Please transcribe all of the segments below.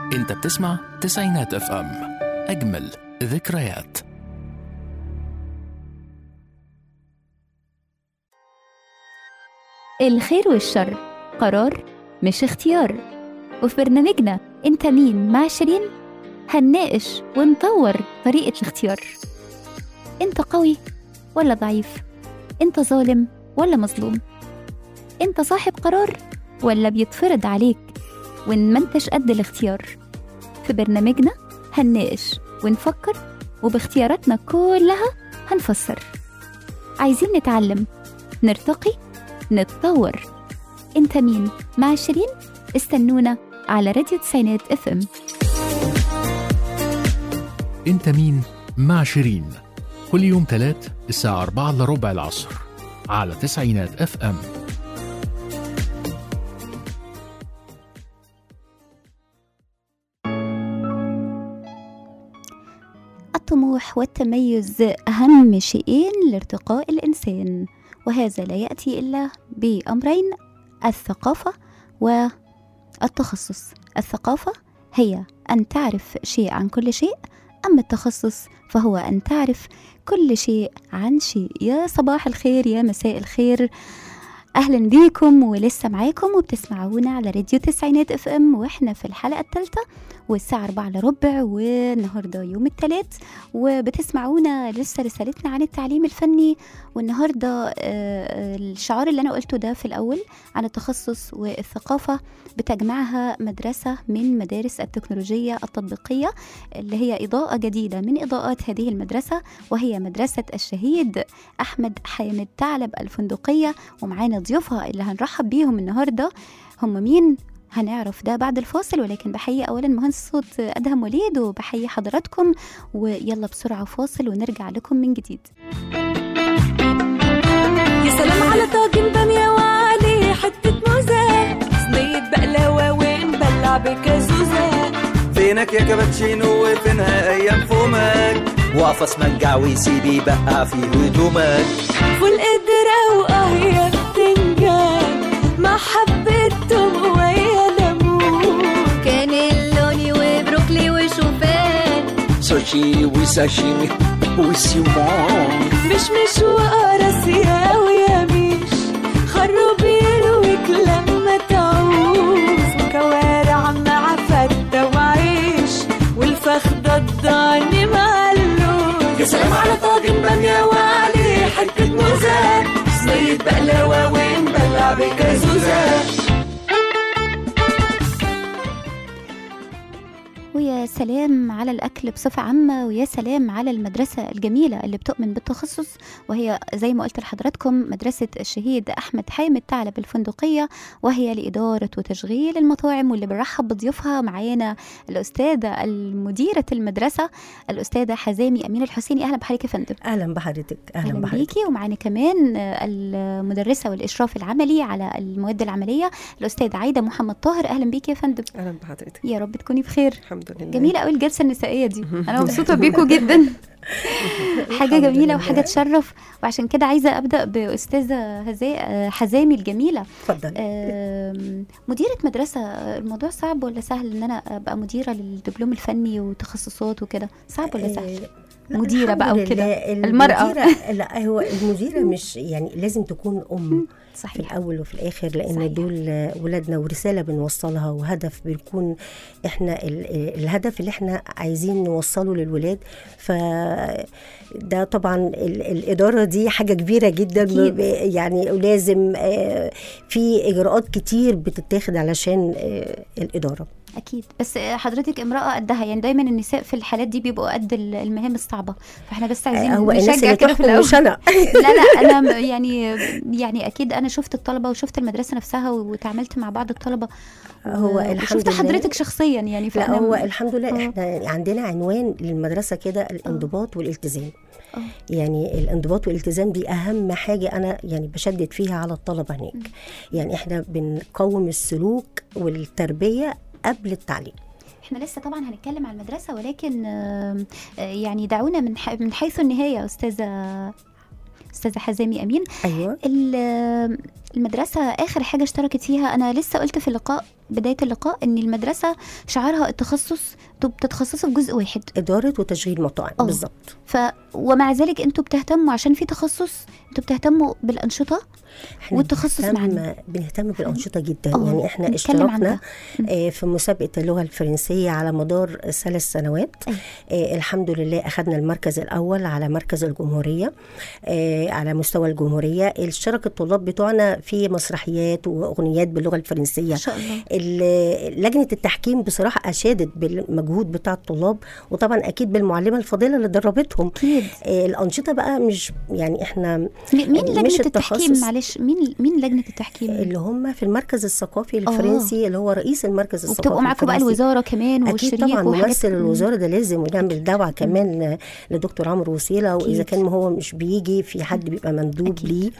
انت بتسمع تسعينات اف ام اجمل ذكريات الخير والشر قرار مش اختيار وفي برنامجنا انت مين مع شيرين هنناقش ونطور طريقة الاختيار انت قوي ولا ضعيف انت ظالم ولا مظلوم انت صاحب قرار ولا بيتفرض عليك وان ما انتش قد الاختيار في برنامجنا هنناقش ونفكر وباختياراتنا كلها هنفسر عايزين نتعلم نرتقي نتطور انت مين مع شيرين استنونا على راديو تسعينات اف ام انت مين مع شيرين كل يوم تلات الساعة 4 إلا ربع العصر على تسعينات اف ام الطموح والتميز أهم شيئين لارتقاء الإنسان وهذا لا يأتي إلا بأمرين الثقافة والتخصص الثقافة هي أن تعرف شيء عن كل شيء أما التخصص فهو أن تعرف كل شيء عن شيء يا صباح الخير يا مساء الخير أهلا بيكم ولسه معاكم وبتسمعونا على راديو تسعينات اف ام واحنا في الحلقة الثالثة والساعة أربعة إلا ربع والنهاردة يوم الثلاث وبتسمعونا لسه رسالتنا عن التعليم الفني والنهاردة آه، الشعار اللي أنا قلته ده في الأول عن التخصص والثقافة بتجمعها مدرسة من مدارس التكنولوجيا التطبيقية اللي هي إضاءة جديدة من إضاءات هذه المدرسة وهي مدرسة الشهيد أحمد حامد ثعلب الفندقية ومعانا ضيوفها اللي هنرحب بيهم النهاردة هم مين؟ هنعرف ده بعد الفاصل ولكن بحيي اولا مهندس صوت ادهم وليد وبحيي حضراتكم ويلا بسرعه فاصل ونرجع لكم من جديد يا سلام على طاجن بامية وعليه حتة موزة صينية بقلاوة ونبلع بكازوزة فينك يا كابتشينو وفينها ايام فومك واقف اسمنجع ويسيب يبقع في هدومك فول قدرة وقهية بتنجان مع حبة توم ويا ليمون كان اللوني وبروكلي وشوفان سوشي وساشيمي وسيمون مش مش وقرص يا ويميش خروبين وكلام تعوز وكوارع مع فتة وعيش والفخدة الضاني مع اللوز يا سلام على طاجن بامية وعليه حتة موزة صينية بقلاوة ونبلع بكازوزة ويا سلام على الأكل بصفة عامة ويا سلام على المدرسة الجميلة اللي بتؤمن بالتخصص وهي زي ما قلت لحضراتكم مدرسة الشهيد أحمد حامد ثعلب الفندقية وهي لإدارة وتشغيل المطاعم واللي بنرحب بضيوفها معانا الأستاذة المديرة المدرسة الأستاذة حزامي أمين الحسيني أهلا بحضرتك يا فندم اهلا بحضرتك اهلا اهلا بحضرتك بيكي ومعانا كمان آه، المدرسه والاشراف العملي على المواد العمليه الاستاذه عايده محمد طاهر اهلا بيكي يا فندم اهلا بحضرتك يا رب تكوني بخير الحمد لله جميله قوي الجلسه النسائيه دي انا مبسوطه بيكم جدا حاجه الحمد جميله لله. وحاجه تشرف وعشان كده عايزه ابدا باستاذه هزا- آه، حزامي الجميله اتفضل آم، مديره مدرسه آه، الموضوع صعب ولا سهل ان انا ابقى مديره للدبلوم الفني وتخصصات وكده صعب ولا سهل لا، مديرة بقى الحمد وكده. لله. المرأة. المديرة لا هو المديرة مش يعني لازم تكون أم في صحيح الأول وفي الآخر لأن صحيح. دول ولادنا ورسالة بنوصلها وهدف بيكون إحنا ال- الهدف اللي إحنا عايزين نوصله للولاد فده طبعا ال- الإدارة دي حاجة كبيرة جدا أكيد. ب- يعني ولازم آه، في إجراءات كتير بتتاخد علشان آه، الإدارة اكيد بس حضرتك امراه قدها يعني دايما النساء في الحالات دي بيبقوا قد ال- المهام الصعبه فاحنا بس عايزين هو الناس نشجع اللي كده في تحكم الاول مش أنا لا لا انا م- يعني يعني اكيد انا شفت الطلبه وشفت المدرسه نفسها وتعاملت مع بعض الطلبه هو و- الحمد وشفت لله. حضرتك شخصيا يعني لا فانا هو الحمد لله آه. احنا عندنا عنوان للمدرسه كده الانضباط والالتزام آه. يعني الانضباط والالتزام دي اهم حاجه انا يعني بشدد فيها على الطلبه هناك يعني احنا بنقوم السلوك والتربيه قبل التعليم احنا لسه طبعا هنتكلم عن المدرسه ولكن آم، آه، يعني دعونا من ح- من حيث النهايه استاذه استاذه حزامي امين ايوه ال- المدرسة آخر حاجة اشتركت فيها أنا لسه قلت في اللقاء بداية اللقاء إن المدرسة شعارها التخصص انتوا بتتخصصوا في جزء واحد اداره وتشغيل مطاعم آه. بالظبط ف ومع ذلك انتوا بتهتموا عشان في تخصص انتوا بتهتموا بالأنشطة احنا والتخصص بنهتم- معانا. بنهتم بالانشطه جدا آه، يعني احنا نتكلم عن اشتركنا ده. آه، في مسابقه اللغه الفرنسيه على مدار ثلاث سنوات أيوة. آه، الحمد لله اخذنا المركز الاول على مركز الجمهوريه آه، على مستوى الجمهوريه اشترك الطلاب بتوعنا في مسرحيات واغنيات باللغه الفرنسيه ما شاء الله ال- لجنه التحكيم بصراحه اشادت بالمجهود بتاع الطلاب وطبعا اكيد بالمعلمه الفاضله اللي دربتهم أكيد آه، الانشطه بقى مش يعني احنا م- مين مش لجنة التحكيم التخصص. معلش مين مين لجنة التحكيم اللي هم في المركز الثقافي الفرنسي اللي هو رئيس المركز الثقافي وبتبقوا معاكم بقى الفرنسي. الوزارة كمان اكيد والشريك طبعا وحاجات ممثل مم. الوزاره ده لازم ونعمل دعوه كمان لدكتور عمرو وسيله واذا أكيد. كان هو مش بيجي في حد بيبقى مندوب أكيد. ليه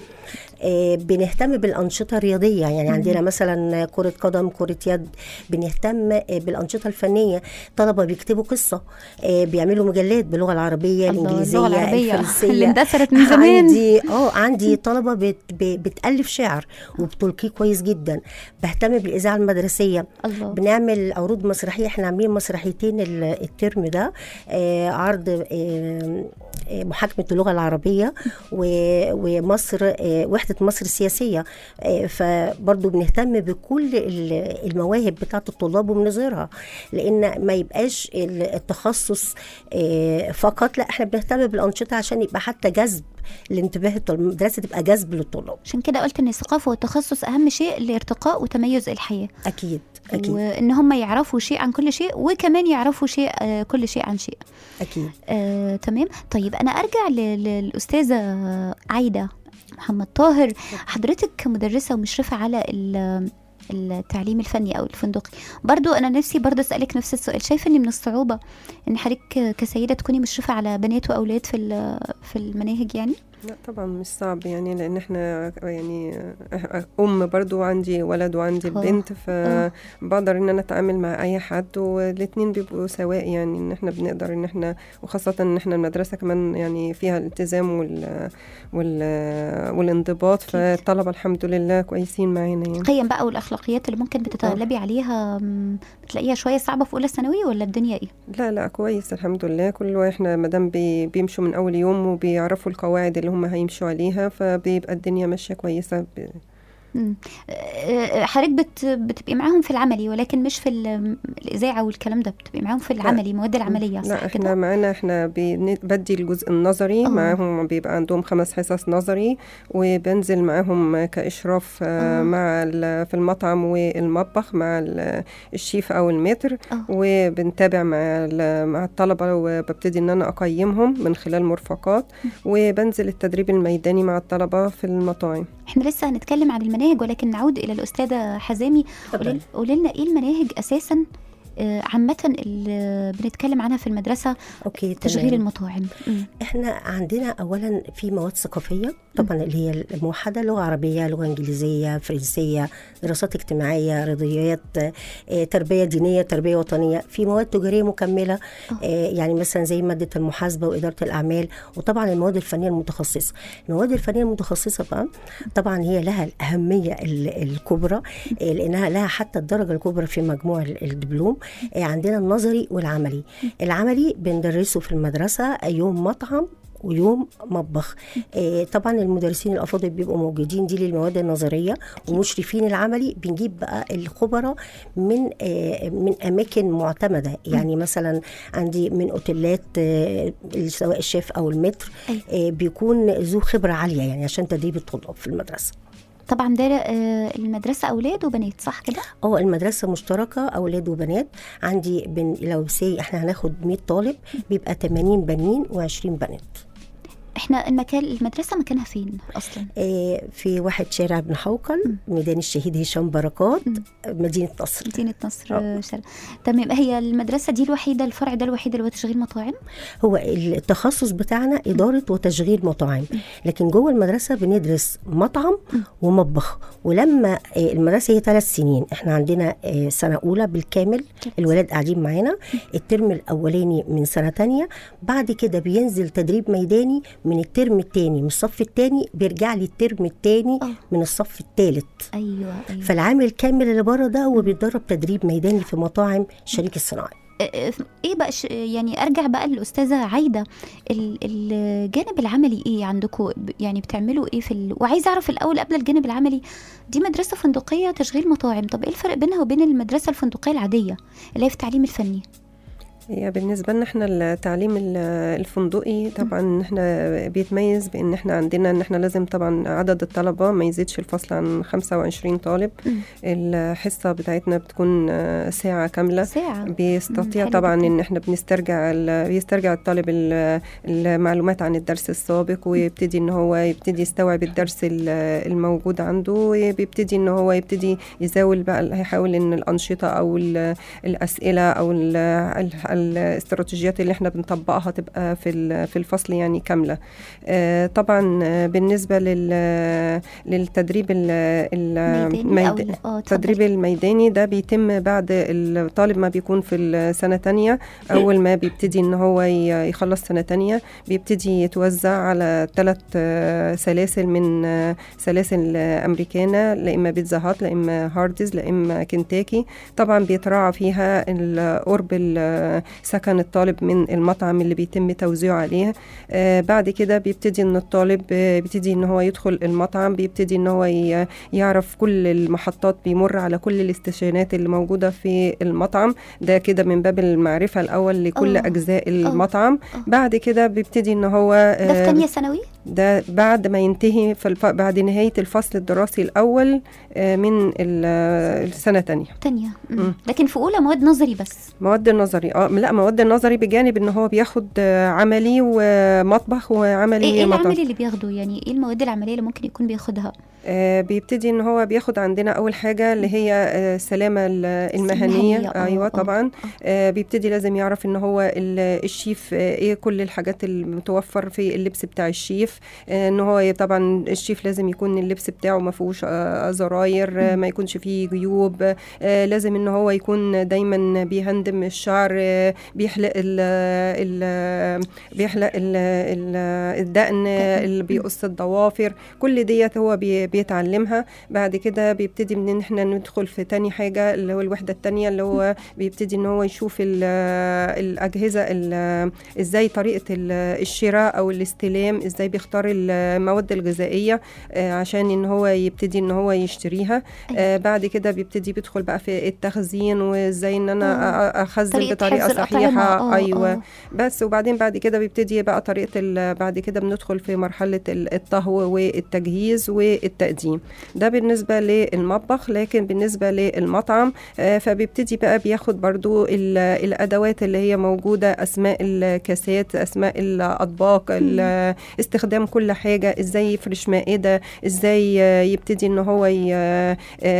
آه بنهتم بالانشطه الرياضيه يعني عندنا مثلا كره قدم كره يد بنهتم آه، بالانشطه الفنيه طلبه بيكتبوا قصه آه بيعملوا مجلات باللغه العربيه الله، الانجليزيه اللغة العربية الفرنسيه اللي اندثرت من زمان عندي اه عندي طلبه بت ب- بتالف شعر وبتلقيه كويس جدا بهتم بالاذاعه المدرسيه الله بنعمل عروض مسرحيه احنا عاملين مسرحيتين ال- الترم ده آه عرض آه آه، محاكمه اللغه العربيه و- ومصر آه وحده مصر السياسيه آه فبرضه بنهتم بكل ال- المواهب بتاعه الطلاب وبنظهرها لان ما يبقاش ال- التخصص آه فقط لا احنا بنهتم بالانشطه عشان يبقى حتى جذب الانتباه الطلاب المدرسه تبقى جذب للطلاب عشان كده قلت ان الثقافة والتخصص أهم شيء لارتقاء وتميز الحياة اكيد اكيد وان هم يعرفوا شيء عن كل شيء وكمان يعرفوا شيء آه كل شيء عن شيء اكيد آه، تمام طيب انا ارجع ل- للاستاذه عايده محمد طاهر حضرتك مدرسه ومشرفه على ال- التعليم الفني او الفندقي برضو انا نفسي برضو اسالك نفس السؤال شايفه ان من الصعوبه ان حضرتك كسيده تكوني مشرفه على بنات واولاد في ال- في المناهج يعني لا طبعا مش صعب يعني لان احنا يعني ام برضو عندي ولد وعندي آه، البنت آه. فبقدر ان انا اتعامل مع اي حد والاتنين بيبقوا سواء يعني ان احنا بنقدر ان احنا وخاصة ان احنا المدرسة كمان يعني فيها الالتزام وال, وال والانضباط فالطلبة الحمد لله كويسين معانا يعني القيم بقى والاخلاقيات اللي ممكن بتتغلبي عليها م، بتلاقيها شويه صعبه في اولى ثانوي ولا الدنيا ايه لا لا كويس الحمد لله كل احنا مادام بي بيمشوا من اول يوم وبيعرفوا القواعد اللي هم هيمشوا عليها فبيبقى الدنيا ماشية كويسة ب... مم. آه، حضرتك بت بتبقي معاهم في العملي ولكن مش في ال- الاذاعه والكلام ده بتبقي معاهم في العملي المواد العمليه لا صح احنا كده معانا احنا بن- بدي الجزء النظري آه. معاهم بيبقى عندهم خمس حصص نظري وبنزل معاهم كإشراف آه، آه. مع ال- في المطعم والمطبخ مع ال- الشيف أو المتر آه. وبنتابع مع ال- مع الطلبة وببتدي إن أنا أقيمهم من خلال مرفقات وبنزل التدريب الميداني مع الطلبة في المطاعم احنا لسه هنتكلم عن المناهج ولكن نعود الى الاستاذه حزامي قولي قولي لنا ايه المناهج اساسا آه، عامة اللي بنتكلم عنها في المدرسة اوكي تشغيل تمام. المطاعم مم. احنا عندنا اولا في مواد ثقافيه طبعا اللي هي الموحده لغه عربيه لغه انجليزيه فرنسيه دراسات اجتماعيه رياضيات آه، تربيه دينيه تربيه وطنيه في مواد تجاريه مكمله آه، يعني مثلا زي ماده المحاسبه واداره الاعمال وطبعا المواد الفنيه المتخصصه المواد الفنيه المتخصصه بقى طبعا هي لها الاهميه ال- الكبرى آه، لانها لها حتى الدرجه الكبرى في مجموع ال- الدبلوم آه، عندنا النظري والعملي العملي بندرسه في المدرسه يوم مطعم ويوم مطبخ آه طبعا المدرسين الافاضل بيبقوا موجودين دي للمواد النظريه ومشرفين العملي بنجيب بقى الخبراء من آه من اماكن معتمده يعني مثلا عندي من اوتيلات آه سواء الشيف او المتر أيوة. آه بيكون ذو خبره عاليه يعني عشان تدريب الطلاب في المدرسه طبعا ده آه، المدرسة أولاد وبنات صح كده؟ اه المدرسه مشتركه اولاد وبنات عندي بن لو سي احنا هناخد 100 طالب بيبقى 80 بنين و20 بنات احنا المكان المدرسة مكانها فين أصلا؟ آه، في واحد شارع ابن حوقل ميدان الشهيد هشام بركات مدينة نصر مدينة نصر آه. آه، شرق تمام هي المدرسة دي الوحيدة الفرع ده الوحيد اللي هو تشغيل مطاعم هو التخصص بتاعنا إدارة وتشغيل مطاعم لكن جوه المدرسة بندرس مطعم ومطبخ ولما آه، المدرسة هي ثلاث سنين احنا عندنا آه، سنة أولى بالكامل الولاد قاعدين معانا الترم الأولاني من سنة تانية بعد كده بينزل تدريب ميداني من الترم الثاني من الصف الثاني بيرجع لي الترم الثاني آه. من الصف الثالث ايوه ايوه فالعامل الكامل اللي بره ده هو بيتدرب تدريب ميداني في مطاعم الشريك الصناعي ايه بقى ش... يعني ارجع بقى للاستاذه عايده ال- الجانب العملي ايه عندكم يعني بتعملوا ايه في ال... وعايزه اعرف الاول قبل الجانب العملي دي مدرسه فندقيه تشغيل مطاعم طب ايه الفرق بينها وبين المدرسه الفندقيه العاديه اللي هي في التعليم الفني هي بالنسبة لنا احنا التعليم ال- الفندقي طبعا احنا بيتميز بان احنا عندنا ان احنا لازم طبعا عدد الطلبة ما يزيدش الفصل عن 25 طالب مم. الحصة بتاعتنا بتكون آه، ساعة كاملة ساعه بيستطيع حلو طبعا جداً. ان احنا بنسترجع ال- بيسترجع الطالب ال- المعلومات عن الدرس السابق ويبتدي ان هو يبتدي يستوعب الدرس ال- الموجود عنده وبيبتدي ان هو يبتدي يزاول بقى هيحاول ان الانشطه او ال- الاسئله او ال- ال- الاستراتيجيات اللي احنا بنطبقها تبقى في ال- في الفصل يعني كامله آه، طبعا آه، بالنسبه لل- للتدريب ال- ميداني او الميد- اه اتفضل. التدريب الميداني ده بيتم بعد الطالب ما بيكون في السنة تانية أول ما بيبتدي إن هو ي- يخلص سنة تانية بيبتدي يتوزع على ثلاث سلاسل من آه، سلاسل آه، أمريكانا لا إما بيتزا هات لا إما هاردز لا إما كنتاكي طبعا بيتراعى فيها ال- قرب ال- سكن الطالب من المطعم اللي بيتم توزيعه عليه آه، بعد كده بيبتدي إن الطالب آه، بيبتدي إن هو يدخل المطعم بيبتدي إن هو ي- يعرف كل المحطات بيمر على كل الاستشانات اللي موجودة في المطعم ده كده من باب المعرفة الأول لكل آه. أجزاء المطعم آه. بعد كده بيبتدي إن هو ده في آه، تانية ثانوي ده بعد ما ينتهي في الف... بعد نهاية الفصل الدراسي الأول آه، من ال- آه، السنة تانية تانية مم. مم. لكن في اولى مواد نظري بس مواد النظري اه لا مواد النظري بجانب ان هو بياخد آه، عملي ومطبخ وعملي ايه ايه مطبخ. العملي اللي بياخده يعني ايه المواد العمليه اللي ممكن يكون بياخدها آه، بيبتدي ان هو بياخد عندنا اول حاجه اللي هي آه، السلامه ال- المهنيه المهنية، آه، ايوه آه، طبعا آه، بيبتدي لازم يعرف ان هو ال- الشيف آه، ايه كل الحاجات المتوفر في اللبس بتاع الشيف آه، ان هو ي- طبعا الشيف لازم يكون اللبس بتاعه ما فيهوش آه، زراير آه، ما يكونش فيه جيوب آه، لازم ان هو يكون دايما بيهندم الشعر آه، بيحلق ال ال بيحلق ال ال الدقن آه، اللي بيقص الضوافر كل ديت هو بي بيتعلمها بعد كده بيبتدي من ان احنا ندخل في تاني حاجه اللي هو الوحده التانيه اللي هو بيبتدي ان هو يشوف ال- الاجهزه ال- ازاي طريقه ال- الشراء او الاستلام ازاي بيختار المواد الغذائيه آه، عشان ان هو يبتدي ان هو يشتريها آه، بعد كده بيبتدي بيدخل بقى في التخزين وازاي ان انا أ- أ- اخزن طريقة بطريقه حفظ الأطعمة، صحيحه آه، ايوه آه. بس وبعدين بعد كده بيبتدي بقى طريقه ال- بعد كده بندخل في مرحله ال- الطهو والتجهيز والتقديم ده بالنسبه للمطبخ لكن بالنسبه للمطعم آه، فبيبتدي بقى بياخد برضو ال- الادوات اللي هي موجوده اسماء الكاسات اسماء الاطباق ال- استخدام كل حاجه ازاي يفرش مائده ازاي آه، يبتدي ان هو ي- آه،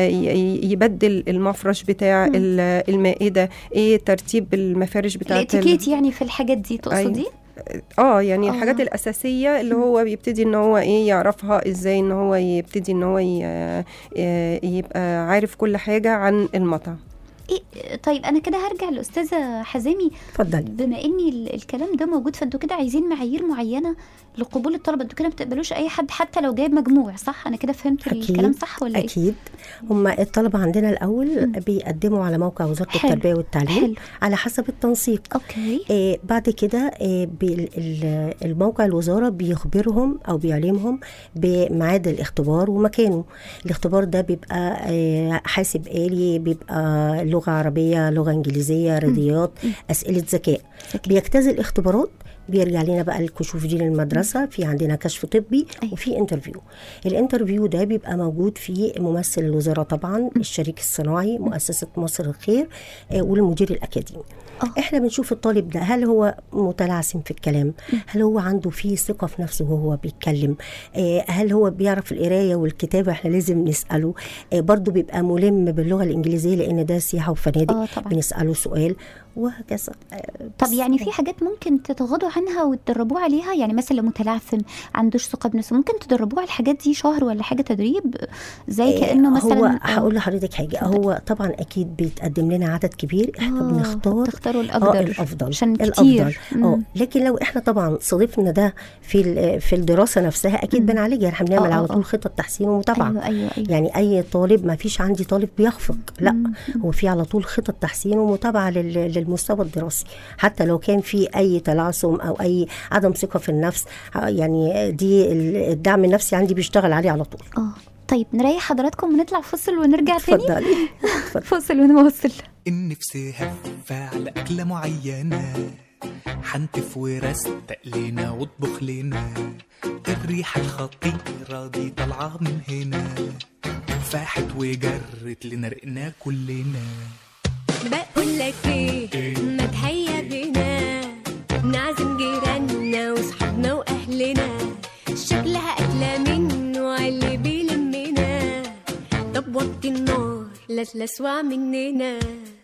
ي- يبدل المفرش بتاع مم. ال- المائده ايه ترتيب المفارش بتاعت ال- الاتيكيت يعني في الحاجات دي تقصدي اه يعني آه. الحاجات الاساسيه اللي هو بيبتدي ان هو ايه يعرفها ازاي ان هو يبتدي ان هو ي- ي- يبقى عارف كل حاجه عن المطعم ايه طيب انا كده هرجع لاستاذه حزامي اتفضلي بما ان ال- الكلام ده موجود فانتوا كده عايزين معايير معينه لقبول الطلبه انتوا كده ما بتقبلوش اي حد حتى لو جايب مجموع صح انا كده فهمت أكيد، الكلام صح ولا ايه اكيد هم الطلبه عندنا الاول بيقدموا على موقع وزاره حلو، التربيه والتعليم حلو. على حسب التنسيق اوكي آه بعد كده آه بال- ال- الموقع الوزارة بيخبرهم أو بيعلمهم بميعاد الاختبار ومكانه الاختبار ده بيبقى آه حاسب آلي بيبقى لغة عربية لغة إنجليزية رياضيات أسئلة ذكاء ذكاء. بيجتاز الاختبارات بيرجع لنا بقى الكشوف دي للمدرسة في عندنا كشف طبي أيوة. وفي انترفيو الانترفيو ده بيبقى موجود فيه ممثل الوزارة طبعا الشريك الصناعي مؤسسة مصر الخير آه، والمدير الأكاديمي آه. احنا بنشوف الطالب ده هل هو متلعثم في الكلام هل هو عنده فيه ثقة في نفسه وهو بيتكلم آه، هل هو بيعرف القراية والكتابة احنا لازم نسأله آه، برضو بيبقى ملم باللغة الإنجليزية لأن ده سياحة وفنادق اه طبعا بنسأله سؤال وهكذا آه، طب بس يعني في حاجات ممكن تتغاضوا عنها وتدربوه عليها يعني مثلا لو متلعثم عندوش ثقه بنفسه ممكن تدربوه على الحاجات دي شهر ولا حاجه تدريب زي كانه مثلا هو آه، هقول لحضرتك حاجه اتفضلي. هو طبعا اكيد بيتقدم لنا عدد كبير احنا آه، بنختار تختاروا اه الافضل الافضل عشان الافضل كتير اه مم. لكن لو احنا طبعا صادفنا ده في ال- في الدراسه نفسها اكيد مم. بنعالجها احنا بنعمل آه، على آه، طول آه. خطط تحسين ومتابعه ايوه ايوه ايوه يعني اي طالب ما فيش عندي طالب بيخفق لا مم. هو في على طول خطط تحسين ومتابعه لل- للمستوى الدراسي حتى لو كان في اي تلعثم او اي عدم ثقه في النفس ه- يعني دي ال- الدعم النفسي عندي بيشتغل عليه على طول اه طيب نريح حضراتكم ونطلع فصل ونرجع تاني اتفضلي فصل ونواصل النفس هفة على أكلة معينة حنتف ورستق لنا واطبخ لنا الريحة الخطيرة دي طالعة من هنا فاحت وجرت لنا رقنا كلنا بقول لك ايه ما تهيا بينا نعزم جيراننا وصحابنا واهلنا شكلها اكله منه اللي بيلمنا طب وطي النار لا تلسوع مننا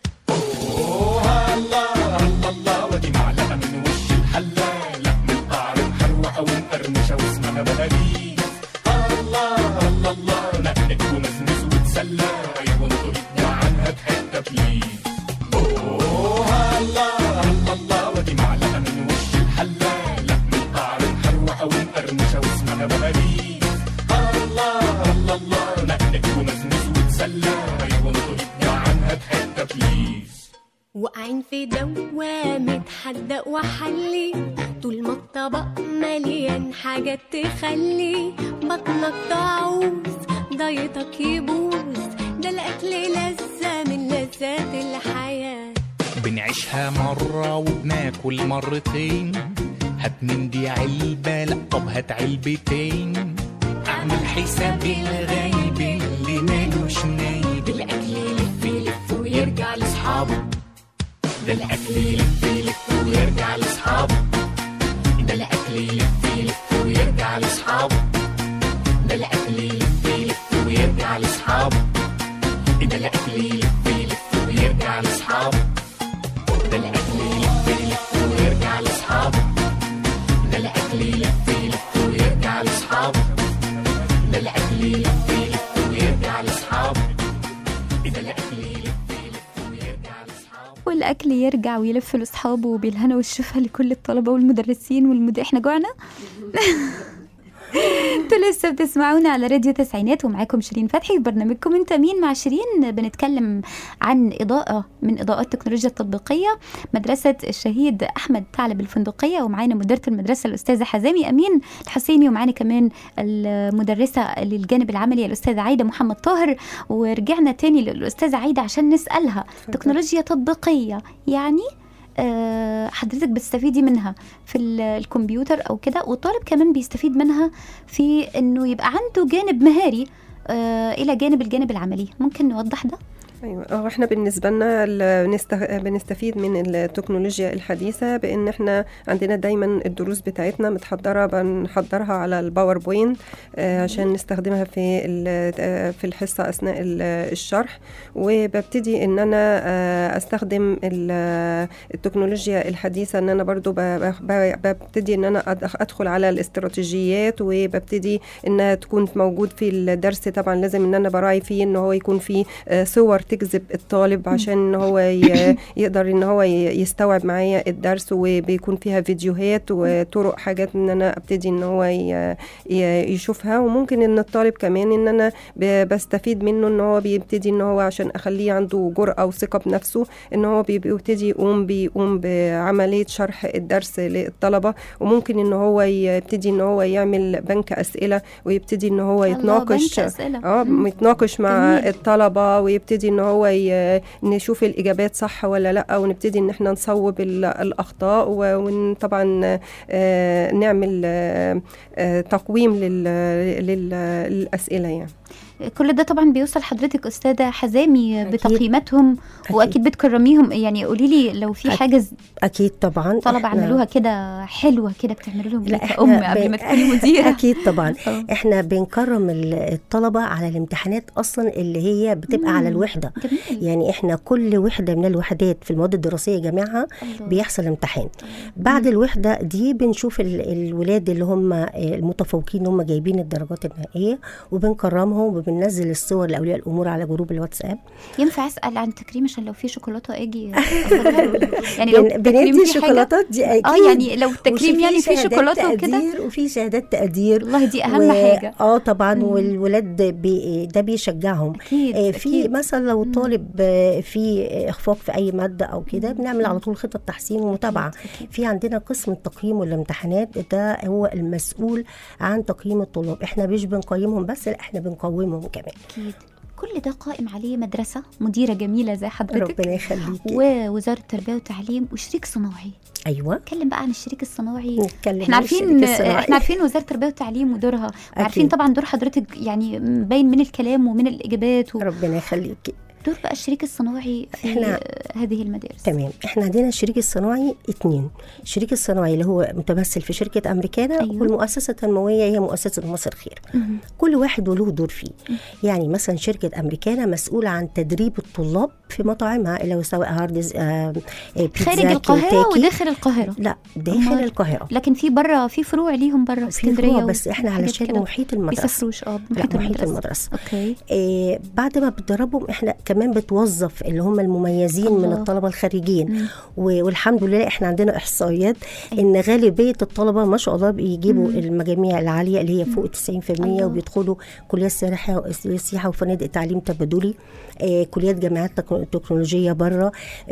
ودي معلقة من وش الحلة لحم القعر محروقة ومقرمشة واسمها بلاليز الله الله الله نقنق ومزمز وتسلى أيوة انطوا ايدنا عنها بحتة بليز أوه الله الله الله ودي معلقة من وش الحلة لحم القعر محروقة ومقرمشة واسمها بلاليز الله الله الله نقنق ومزمز وتسلى أيوة انطوا ايدنا عنها بحتة بليز واقعين في دوامة حدق وحلي طول ما الطبق مليان حاجات تخلي بطنك تعوز ضيطك يبوظ ده الأكل لذة من لذات الحياة بنعيشها مرة وبناكل مرتين هات من دي علبة لا طب هات علبتين اعمل حساب الغايب اللي مالوش نايب الاكل يلف يلف ويرجع لاصحابه ده الاكل يلف يلف ويرجع لاصحابه ده الاكل يلف يلف ويرجع لاصحابه ده الاكل يلف يلف ويرجع لاصحابه ده الاكل يلف يلف ويرجع لاصحابه ده الاكل يلف يلف ويرجع لاصحابه ده الاكل يلف يلف ويرجع لاصحابه ده الاكل يلف يلف ويرجع لاصحابه ده الاكل يلف يلف ويرجع لاصحابه والاكل يرجع ويلف لاصحابه بالهنا والشفا لكل الطلبه والمدرسين والمد... احنا جوعنا انتوا لسه بتسمعونا على راديو تسعينات ومعاكم شيرين فتحي في برنامجكم انت مين مع شيرين بنتكلم عن اضاءه من اضاءات التكنولوجيا التطبيقيه مدرسه الشهيد احمد ثعلب الفندقيه ومعانا مديره المدرسه الاستاذه حزامي امين الحسيني ومعانا كمان المدرسه للجانب العملي الاستاذه عايده محمد طاهر ورجعنا تاني للاستاذه عايده عشان نسالها تكنولوجيا تطبيقيه يعني آه، حضرتك بتستفيدي منها في ال- الكمبيوتر او كده والطالب كمان بيستفيد منها في انه يبقى عنده جانب مهاري آه، الى جانب الجانب العملي ممكن نوضح ده ايوه هو احنا بالنسبه لنا ال- بنست- بنستفيد من التكنولوجيا الحديثه بان احنا عندنا دايما الدروس بتاعتنا متحضره بنحضرها على الباوربوينت آه، عشان نستخدمها في ال- آه، في الحصه اثناء ال- الشرح وببتدي ان انا آه، استخدم ال- التكنولوجيا الحديثه ان انا برضو ب- ب- ببتدي ان انا أدخ- ادخل على الاستراتيجيات وببتدي انها تكون موجود في الدرس طبعا لازم ان انا براعي فيه ان هو يكون فيه آه، صور تجذب الطالب عشان ان هو ي- يقدر ان هو ي- يستوعب معايا الدرس وبيكون فيها فيديوهات وطرق حاجات ان انا ابتدي ان هو ي- ي- يشوفها وممكن ان الطالب كمان ان انا ب- بستفيد منه ان هو بيبتدي ان هو عشان اخليه عنده جرأة وثقة بنفسه ان هو بي- بيبتدي يقوم بيقوم بعملية شرح الدرس للطلبة وممكن ان هو يبتدي ان هو يعمل بنك اسئلة ويبتدي ان هو الله، يتناقش بنك أسئلة. اه مم. يتناقش مع جميل. الطلبه ويبتدي ان هو ي... نشوف الاجابات صح ولا لا ونبتدي ان احنا نصوب ال- الاخطاء وطبعا نعمل آه، آه، تقويم لل... لل... للاسئله يعني كل ده طبعا بيوصل حضرتك استاذه حزامي أكيد. بتقييماتهم أكيد. واكيد بتكرميهم يعني قولي لي لو في أكيد. حاجه ز- اكيد طبعا طلب إحنا- عملوها كده حلوه كده بتعملوا لهم لا ايه احنا كأم قبل ب- ما تكوني مديره اكيد طبعا آه. احنا بنكرم ال- الطلبه على الامتحانات اصلا اللي هي بتبقى على مم. الوحده جميل يعني احنا كل وحده من الوحدات في المواد الدراسيه جميعها الله. بيحصل امتحان بعد الوحده دي بنشوف ال- الولاد اللي هم المتفوقين اللي هم جايبين الدرجات النهائيه وبنكرمهم وبننزل الصور لاولياء الامور على جروب الواتساب ينفع اسال عن تكريم عشان لو في شوكولاته اجي أخدها؟ يعني لو بن- تكريم بندي في حاجة- الشوكولاتات دي اكيد اه يعني لو تكريم وفي يعني في شهادات شوكولاته وكده تقدير وفي شهادات تقدير والله دي اهم حاجه اه طبعا مم. والولاد بي ده بيشجعهم اكيد آه، في أكيد. مثلا لو طالب آه، في اخفاق في اي ماده او كده بنعمل على طول خطه تحسين ومتابعه أكيد. في عندنا قسم التقييم والامتحانات ده هو المسؤول عن تقييم الطلاب احنا مش بنقيمهم بس لا احنا بنقومهم كمان اكيد كل ده قائم عليه مدرسه مديره جميله زي حضرتك ربنا يخليكي ووزاره التربيه والتعليم وشريك صناعي ايوه نتكلم بقى عن الشريك الصناعي نتكلم احنا عن عارفين الشريك الصناعي. احنا عارفين وزاره التربيه والتعليم ودورها وعارفين أكيد. طبعا دور حضرتك يعني باين من الكلام ومن الاجابات ودور ربنا يخليكي بقى الشريك الصناعي في إحنا- هذه المدارس تمام احنا عندنا الشريك الصناعي اتنين الشريك الصناعي اللي هو متمثل في شركة أمريكانا أيوة. والمؤسسة التنموية هي مؤسسة مصر خير مهم. كل واحد وله دور فيه يعني مثلا شركة أمريكانا مسؤولة عن تدريب الطلاب في مطاعمها اللي هو سواء هاردز آه آه، بيتزا خارج القاهره كنتاكي. وداخل القاهره لا داخل أمال؟ القاهرة لكن في بره في فروع ليهم بره في اسكندريه فروع بس احنا وحاجات علشان كده. محيط المدرسة بيسافروش اه لا محيط محيط المدرسه المدرسة اوكي آه بعد ما بتدربهم احنا كمان بتوظف اللي هم المميزين من الله. الطلبه الخارجين مم. و- والحمد لله احنا عندنا احصائيات ان غالبيه الطلبه ما شاء الله بيجيبوا مم. المجاميع العاليه اللي هي فوق 90% الله. وبيدخلوا كليات سياحه سياحه وفنادق تعليم تبادلي آه كليات جامعات تك- تكنولوجيه بره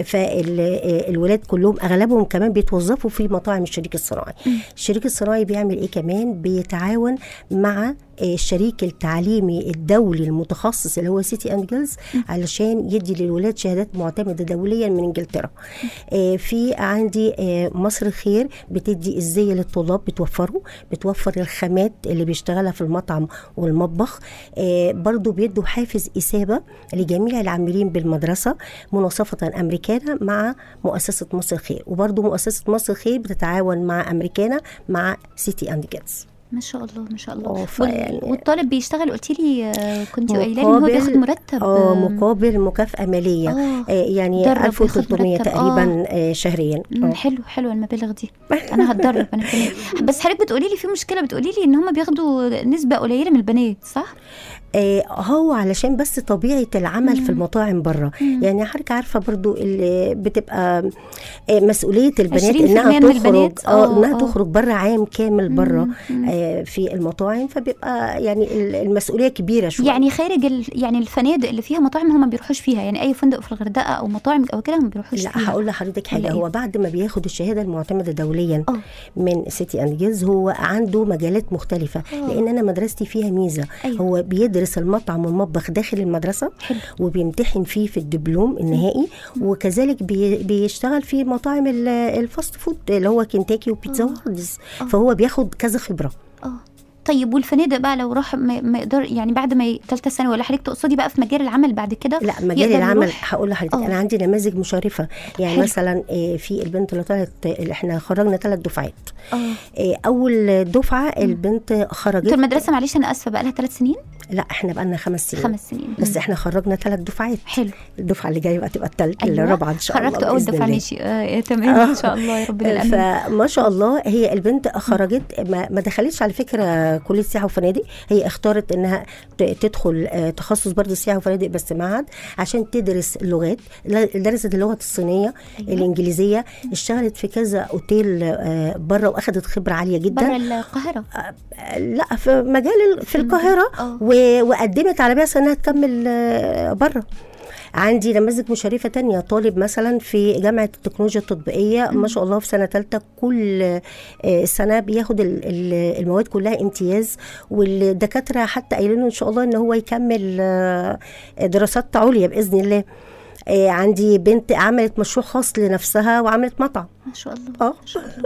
فالولاد كلهم اغلبهم كمان بيتوظفوا في مطاعم الشريك الصناعي الشريك الصناعي بيعمل ايه كمان بيتعاون مع آه، الشريك التعليمي الدولي المتخصص اللي هو سيتي اند جيلز علشان يدي للولاد شهادات معتمده دوليا من انجلترا آه، في عندي آه، مصر الخير بتدي الزي للطلاب بتوفره بتوفر الخامات اللي بيشتغلها في المطعم والمطبخ آه، برضو بيدوا حافز إثابة لجميع العاملين بالمدرسة مناصفة أمريكانا مع مؤسسة مصر الخير وبرضو مؤسسة مصر الخير بتتعاون مع أمريكانا مع سيتي أند جيتس ما شاء الله ما شاء الله اه، وال- فيعني- والطالب بيشتغل قلت لي كنت قايله لي ان هو بياخد مرتب اه آم، مقابل مكافأة مالية اه آه، يعني درب 1300 ياخد مرتب، تقريبا آه، شهريا مم، آه. حلو حلو المبالغ دي انا هتدرب انا كمان بس حضرتك بتقولي لي في مشكله بتقولي لي ان هم بياخدوا نسبه قليله من البنات صح آه، هو علشان بس طبيعه العمل في المطاعم بره يعني حضرتك عارفه برضو اللي بتبقى آه، مسؤوليه البنات 20% انها من تخرج البنات، اه آه، انها آه. تخرج بره عام كامل بره مم. آه، في المطاعم فبيبقى يعني ال- المسؤوليه كبيره شويه يعني خارج ال... يعني الفنادق اللي فيها مطاعم هم ما بيروحوش فيها يعني اي فندق في الغردقه او مطاعم او كده ما بيروحوش لا فيها هقول لحضرتك حاجه ولا إيه؟ هو بعد ما بياخد الشهاده المعتمده دوليا اه من سيتي اند جيلز هو عنده مجالات مختلفه آه. لان انا مدرستي فيها ميزه أيوة. هو بيدرس المطعم والمطبخ داخل المدرسه حلو وبيمتحن فيه في الدبلوم النهائي وكذلك بي بيشتغل في مطاعم ال- الفاست فود اللي هو كنتاكي وبيتزا آه. وهاردز آه. فهو بياخد كذا خبره اه طيب والفنادق بقى لو راح ما ما يقدر يعني بعد ما ثالثه ثانوي ولا حضرتك تقصدي بقى في مجال العمل بعد كده لا مجال يقدر العمل يروح؟ هقول لحضرتك آه. انا عندي نماذج مشرفه يعني حلو. مثلا آه، في البنت اللي طلعت اللي احنا خرجنا ثلاث دفعات اه آه، اول دفعه البنت خرجت انتوا المدرسه معلش انا اسفه بقى لها ثلاث سنين لا احنا بقى لنا خمس سنين خمس سنين بس مم. احنا خرجنا ثلاث دفعات حلو الدفعه اللي جايه بقى تبقى الثالثه أيوة. الرابعه ان شاء الله خرجتوا اول بإذن دفعه الله. ماشي آه تمام آه. ان شاء الله يا رب العالمين فما شاء الله هي البنت خرجت ما, ما دخلتش على فكره كليه سياحه وفنادق هي اختارت انها ت- تدخل آه، تخصص برضه سياحه وفنادق بس معهد عشان تدرس اللغات لا- درست اللغه الصينيه أيوة. الانجليزيه اشتغلت في كذا اوتيل آه، بره واخدت خبره عاليه بره جدا القاهره آه، لا في مجال ال- في القاهره اه و- وقدمت على بعثه انها تكمل آه، بره عندي نماذج مشرفه تانية طالب مثلا في جامعه التكنولوجيا التطبيقيه ما شاء الله في سنه ثالثه كل آه، سنه بياخد ال- ال- المواد كلها امتياز والدكاتره حتى قايلين له ان شاء الله ان هو يكمل آه، دراسات عليا باذن الله آه، عندي بنت عملت مشروع خاص لنفسها وعملت مطعم ما شاء الله اه ما شاء الله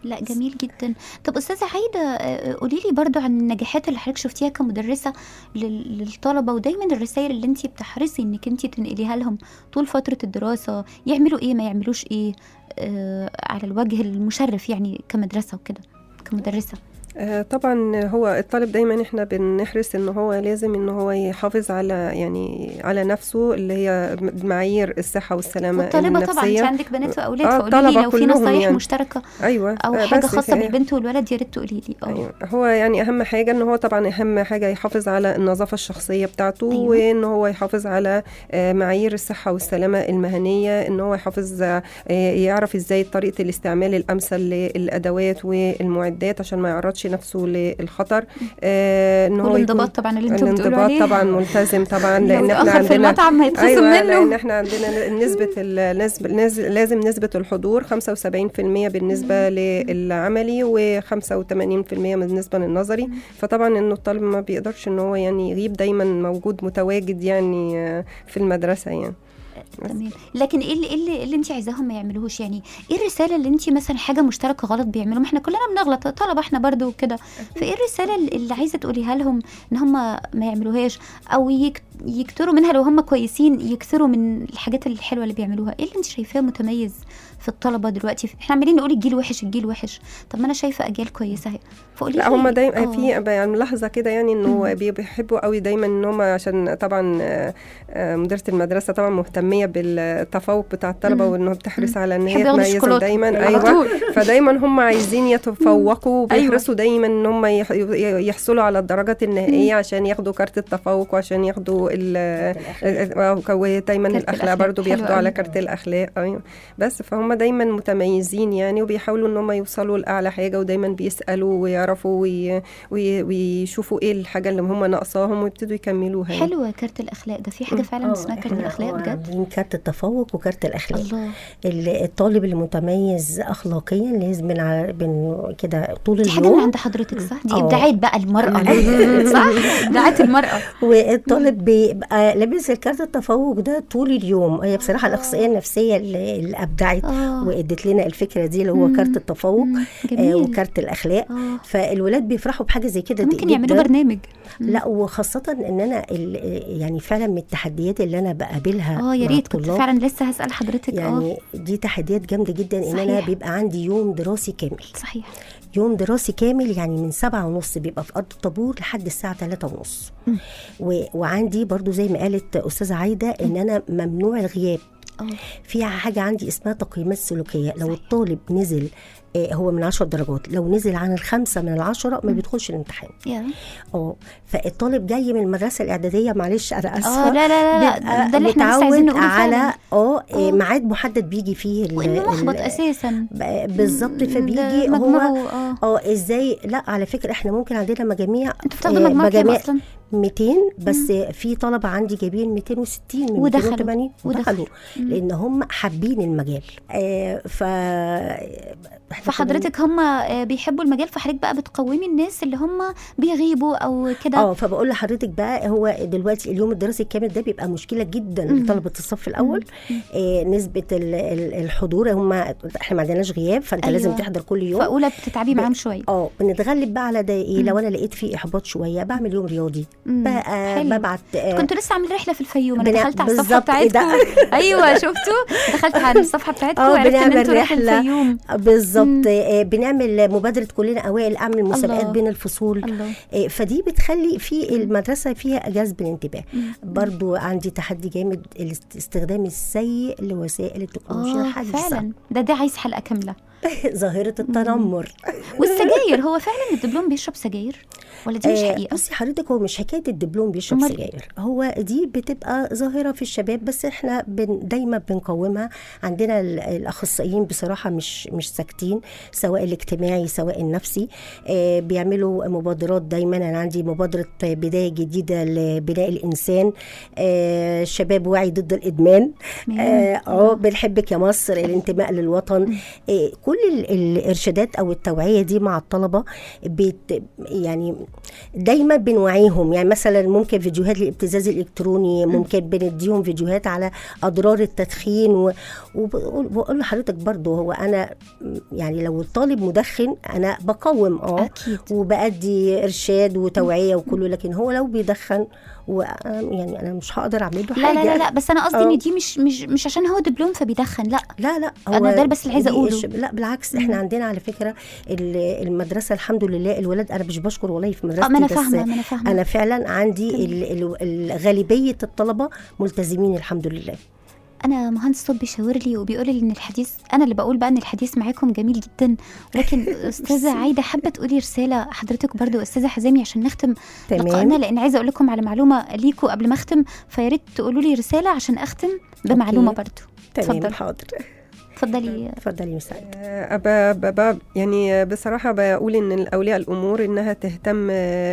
لا جميل جدا طب استاذه عايده آه، قولي لي برضو عن النجاحات اللي حضرتك شفتيها كمدرسه لل- للطلبه ودايما الرسائل اللي انت بتحرصي انك انت تنقليها لهم طول فتره الدراسه يعملوا ايه ما يعملوش ايه آه على الوجه المشرف يعني كمدرسه وكده كمدرسه آه، طبعا هو الطالب دايما احنا بنحرص ان هو لازم ان هو يحافظ على يعني على نفسه اللي هي معايير الصحه والسلامه والطالبه طبعا انت النفسيه عندك بنات واولاد آه، فقولي لي الطلبة لو في كلهم نصايح يعني. مشتركه ايوه او آه، حاجه بس خاصه في- بالبنت والولد يا ريت تقولي لي اه أيوة. هو يعني اهم حاجه ان هو طبعا اهم حاجه يحافظ على النظافه الشخصيه بتاعته أيوة. أيوة. وان هو يحافظ على آه، معايير الصحه والسلامه المهنيه ان هو يحافظ آه، يعرف ازاي طريقه الاستعمال الامثل للادوات والمعدات عشان ما يعرضش نفسه للخطر آه، ان هو يكون والانضباط طبعا اللي انتوا بتقولوا الانضباط عليه طبعا ملتزم طبعا لو لان احنا اتأخر في عندنا المطعم هيتخصم ايوه منه لان احنا عندنا نسبه ال- نسبة نز- لازم نسبه الحضور 75% بالنسبه للعملي و85% بالنسبه للنظري فطبعا انه الطالب ما بيقدرش ان هو يعني يغيب دايما موجود متواجد يعني آه، في المدرسه يعني تمام لكن ايه اللي, إيه اللي, اللي انت عايزاهم ما يعملوهوش يعني ايه الرساله اللي انت مثلا حاجه مشتركه غلط بيعملوها ما احنا كلنا بنغلط طلبه احنا برضو وكده فايه الرساله اللي- اللي عايزه تقوليها لهم ان هم ما يعملوهاش او يك يكتروا منها لو هم كويسين يكثروا من الحاجات الحلوه اللي بيعملوها ايه اللي انت شايفاه متميز في الطلبه دلوقتي احنا عمالين نقول الجيل وحش الجيل وحش طب ما انا شايفه اجيال كويسه اهي فقولي لا لي- هم دايما آه. في يعني ملاحظه كده يعني انه مم. بي- بيحبوا قوي دايما ان هم عشان طبعا آه، آه، مديره المدرسه طبعا مهتميه بالتفوق بتاع الطلبه مم. وانه بتحرص على ان بيحبوا هي ياخدوا تميزهم الشوكولاتة. دايما على ايوه طول. فدايما هم عايزين يتفوقوا أيوة. وبيحرصوا دايما ان هم يح- يحصلوا على الدرجات النهائيه عشان ياخدوا كارت التفوق وعشان ياخدوا ال- آه، ودايما كارت الاخلاق الأخلاق. برضو حلو بياخدوا على أوي. كارت الاخلاق ايوه بس فهم دايما متميزين يعني وبيحاولوا ان هم يوصلوا لاعلى حاجه ودايما بيسالوا ويعرفوا وي وي ويشوفوا ايه الحاجه اللي هم ناقصاهم ويبتدوا يكملوها يعني. حلوه كارت الاخلاق ده في حاجه فعلا آه، اسمها كارت إحنا الاخلاق آه بجد عاملين كارت التفوق وكارت الاخلاق الله ال- الطالب المتميز اخلاقيا لازم بن ع- بن كده طول دي حاجه من اليوم عند حضرتك صح دي آه. ابداعات بقى المراه صح ابداعات المراه والطالب بيبقى لابس الكارت التفوق ده طول اليوم هي بصراحه الاخصائيه النفسيه اللي اللي ابدعت اه وادت لنا الفكره دي اللي هو مم. كارت التفوق مم، آه جميل وكارت الاخلاق اه فالولاد بيفرحوا بحاجه زي كده ممكن جداً. يعملوا برنامج لا وخاصه ان انا ال- يعني فعلا من التحديات اللي انا بقابلها اه يا مع ريت كنت الطلاب فعلا لسه هسال حضرتك اه يعني دي تحديات جامده جدا ان انا صحيح. بيبقى عندي يوم دراسي كامل صحيح يوم دراسي كامل يعني من سبعة ونص بيبقى في أرض الطابور لحد الساعة تلاتة ونص مم. و... وعندي برضو زي ما قالت أستاذة عايدة إن أنا ممنوع الغياب اه في حاجة عندي اسمها تقييمات سلوكية لو الطالب نزل آه، هو من عشر درجات لو نزل عن الخمسة من العشرة ما بيدخلش الامتحان يا اه فالطالب جاي من المدرسة الإعدادية معلش أنا آسفة اه لا لا لا, لا. بيبقى ده اللي احنا لسه عايزين متعود نقوله على فعلا اه آه. آه، ميعاد محدد بيجي فيه ال- وانه محبط ال- اساسا ب- بالظبط ده فبيجي هو مجموعه اه اه ازاي لا على فكره احنا ممكن عندنا مجاميع انتوا بتاخدوا آه، مجموعه كام اصلا 200 بس في طلبه عندي جايبين 260 من ودخلوا. 280 ودخلوا. ودخلوا لان هم حابين المجال آه ف إحنا فحضرتك هم آه، بيحبوا المجال فحضرتك بقى بتقومي الناس اللي هم بيغيبوا او كنا- كده اه فبقول لحضرتك بقى هو دلوقتي اليوم الدراسي الكامل ده بيبقى مشكله جدا مم. لطلبه الصف الاول آه نسبه ال- ال- الحضور هم احنا ما عندناش غياب فانت أيوة. لازم تحضر كل يوم فاولى بتتعبي ب- معاهم شويه اه بنتغلب بقى على ده ايه مم. لو انا لقيت فيه احباط شويه بعمل يوم رياضي مم. بقى حلو. ببعت آه كنت لسه عامله رحله في الفيوم انا بنا- دخلت على الصفحه بالظبط، إيه ده؟ بتاعتكم ايوه شفتوا دخلت على الصفحه بتاعتكم آه، وعرفت ان بنعمل انتوا رحله رحلة. الفيوم بالظبط مم. آه، بنعمل مبادره كلنا اوائل اعمل مسابقات الله. بين الفصول الله آه، فدي بتخلي في المدرسه فيها جذب الانتباه برضو عندي تحدي جامد الاستخدام السيء لوسائل التكنولوجيا اه الحديثه فعلا ده ده عايز حلقه كامله ظاهره التنمر والسجاير هو فعلا الدبلوم بيشرب سجاير ولا دي مش آه، حقيقه بصي حضرتك هو مش حكايه الدبلوم بيشرب أمال سجاير هو دي بتبقى ظاهره في الشباب بس احنا بن دايما بنقومها عندنا ال- الاخصائيين بصراحه مش مش ساكتين سواء الاجتماعي سواء النفسي آه بيعملوا مبادرات دايما انا عندي مبادره بدايه جديده لبناء الانسان آه شباب وعي ضد الادمان تمام. اه آه، بنحبك يا مصر الانتماء للوطن آه كل ال- الارشادات او التوعيه دي مع الطلبه بت يعني دايما بنوعيهم يعني مثلا ممكن فيديوهات للابتزاز الالكتروني ممكن بنديهم فيديوهات على اضرار التدخين و- وبقول بقول لحضرتك برضو هو انا يعني لو الطالب مدخن انا بقوم اه اكيد وبأدي ارشاد وتوعيه وكله لكن هو لو بيدخن و يعني انا مش هقدر اعمل له لا حاجه لا لا لا بس انا قصدي آه. ان دي مش مش مش عشان هو دبلوم فبيدخن لا لا لا أنا ده بس اللي عايزة دي أقوله. إيش- لا بالعكس احنا عندنا على فكره ال- المدرسه الحمد لله الولاد انا مش بشكر والله في اه مدرستي ما انا بس فاهمه ما انا فاهمه انا فعلا عندي ال- ال- ال- غالبيه الطلبه ملتزمين الحمد لله انا مهندس طب بيشاور لي وبيقول لي ان الحديث انا اللي بقول بقى ان الحديث معاكم جميل جدا ولكن استاذه عايده حابه تقولي رساله حضرتك برضو استاذه حزامي عشان نختم لقائنا تمام لان عايزه اقول لكم على معلومه ليكوا قبل ما اختم فيا ريت تقولوا لي رساله عشان اختم بمعلومه أوكي. برضو تمام اتفضل. حاضر اتفضلي اتفضلي مساعد أبا بابا يعني بصراحة بقول إن الأولياء الأمور إنها تهتم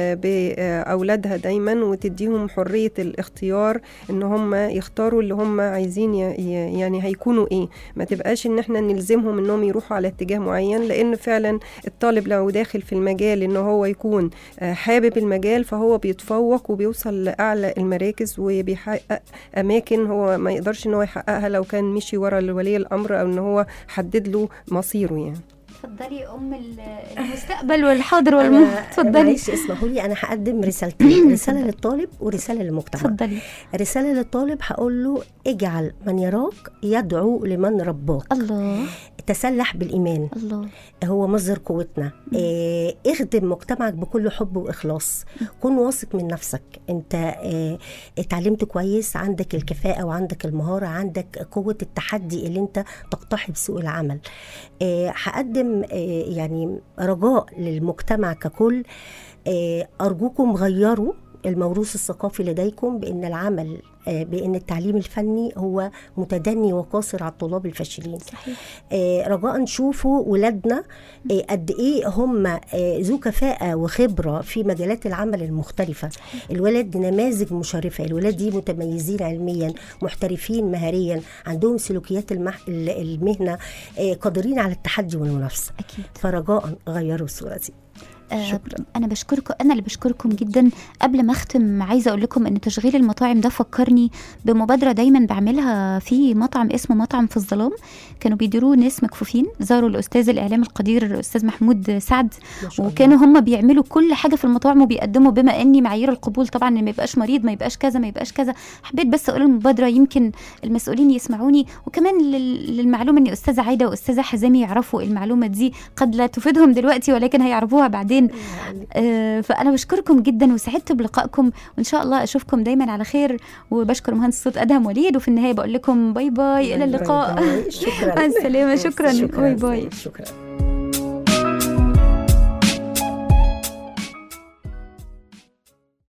بأولادها دايما وتديهم حرية الاختيار إن هم يختاروا اللي هم عايزين ي- ي- يعني هيكونوا إيه ما تبقاش إن إحنا نلزمهم إنهم يروحوا على اتجاه معين لأن فعلا الطالب لو داخل في المجال إن هو يكون آه، حابب المجال فهو بيتفوق وبيوصل لأعلى المراكز وبيحقق أماكن هو ما يقدرش إن هو يحققها لو كان مشي ورا ولي الأمر أو إن هو حدد له مصيره يعني اتفضلي ام المستقبل والحاضر أنا- والم اتفضلي معلش اسمحوا لي انا هقدم رسالتين رساله للطالب ورساله للمجتمع اتفضلي رساله للطالب هقول له اجعل من يراك يدعو لمن رباك الله تسلح بالايمان الله هو مصدر قوتنا آه، اخدم مجتمعك بكل حب واخلاص كن واثق من نفسك انت آه، اتعلمت كويس عندك الكفاءه وعندك المهاره عندك قوه التحدي اللي انت تقتحم سوق العمل آه، هقدم آه، يعني رجاء للمجتمع ككل آه، ارجوكم غيروا الموروث الثقافي لديكم بان العمل آه، بان التعليم الفني هو متدني وقاصر على الطلاب الفاشلين صحيح آه، رجاء نشوفوا ولادنا آه، قد ايه هم آه، ذو كفاءه وخبره في مجالات العمل المختلفه الولاد دي نماذج مشرفه الولاد دي متميزين علميا محترفين مهاريا عندهم سلوكيات المح... ال- المهنه آه، قادرين على التحدي والمنافسه اكيد فرجاء غيروا الصوره دي آه، شكراً. انا بشكركم انا اللي بشكركم جدا قبل ما اختم عايزه اقول لكم ان تشغيل المطاعم ده فكرني بمبادره دايما بعملها في مطعم اسمه مطعم في الظلام كانوا بيديروه ناس مكفوفين زاروا الاستاذ الاعلام القدير الاستاذ محمود سعد ما شاء الله. وكانوا هم بيعملوا كل حاجه في المطاعم وبيقدموا بما اني معايير القبول طبعا ان ما يبقاش مريض ما يبقاش كذا ما يبقاش كذا حبيت بس اقول المبادره يمكن المسؤولين يسمعوني وكمان لل- للمعلومه ان استاذه عايده واستاذه حزامي يعرفوا المعلومه دي قد لا تفيدهم دلوقتي ولكن هيعرفوها بعدين آه، فانا بشكركم جدا وسعدت بلقائكم وان شاء الله اشوفكم دايما على خير وبشكر مهندس صوت ادهم وليد وفي النهايه بقول لكم باي باي الى اللقاء باي باي. شكرا مع السلامه شكرا شكرا باي باي شكرا